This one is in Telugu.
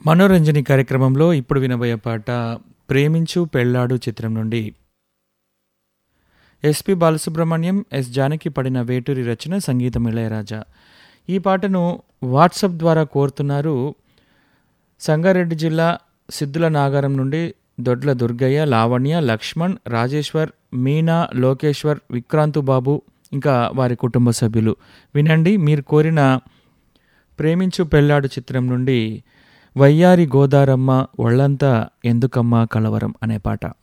మనోరంజని కార్యక్రమంలో ఇప్పుడు వినబోయే పాట ప్రేమించు పెళ్ళాడు చిత్రం నుండి ఎస్పి బాలసుబ్రహ్మణ్యం ఎస్ జానకి పడిన వేటూరి రచన సంగీతం ఇళయరాజా ఈ పాటను వాట్సాప్ ద్వారా కోరుతున్నారు సంగారెడ్డి జిల్లా సిద్ధుల నాగారం నుండి దొడ్ల దుర్గయ్య లావణ్య లక్ష్మణ్ రాజేశ్వర్ మీనా లోకేశ్వర్ విక్రాంతు బాబు ఇంకా వారి కుటుంబ సభ్యులు వినండి మీరు కోరిన ప్రేమించు పెళ్ళాడు చిత్రం నుండి వయ్యారి గోదారమ్మ ఒళ్ళంతా ఎందుకమ్మా కలవరం అనే పాట